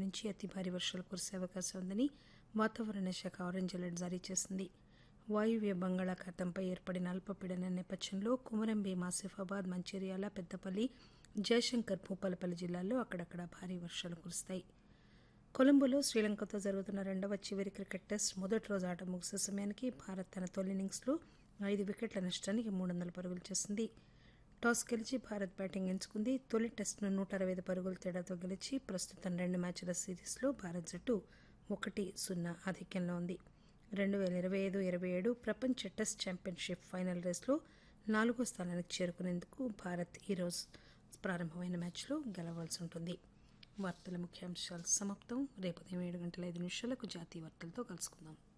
నుంచి అతి భారీ వర్షాలు కురిసే అవకాశం ఉందని వాతావరణ శాఖ ఆరెంజ్ అలర్ట్ జారీ చేసింది వాయువ్య బంగాళాఖాతంపై ఏర్పడిన అల్పపీడన నేపథ్యంలో కుమరంభీం ఆసిఫాబాద్ మంచిర్యాల పెద్దపల్లి జయశంకర్ భూపాలపల్లి జిల్లాల్లో అక్కడక్కడ భారీ వర్షాలు కురుస్తాయి కొలంబోలో శ్రీలంకతో జరుగుతున్న రెండవ చివరి క్రికెట్ టెస్ట్ మొదటి రోజు ఆట ముగిసే సమయానికి భారత్ తన తొలి ఇన్నింగ్స్లో ఐదు వికెట్ల నష్టానికి మూడు వందల పరుగులు చేసింది టాస్ గెలిచి భారత్ బ్యాటింగ్ ఎంచుకుంది తొలి టెస్టును నూట అరవై ఐదు పరుగుల తేడాతో గెలిచి ప్రస్తుతం రెండు మ్యాచ్ల సిరీస్లో భారత్ జట్టు ఒకటి సున్నా ఆధిక్యంలో ఉంది రెండు వేల ఇరవై ఐదు ఇరవై ఏడు ప్రపంచ టెస్ట్ ఛాంపియన్షిప్ ఫైనల్ రేస్లో నాలుగో స్థానానికి చేరుకునేందుకు భారత్ ఈరోజు ప్రారంభమైన మ్యాచ్లో గెలవాల్సి ఉంటుంది వార్తల ముఖ్యాంశాలు సమాప్తం రేపు ఉదయం ఏడు గంటల ఐదు నిమిషాలకు జాతీయ వార్తలతో కలుసుకుందాం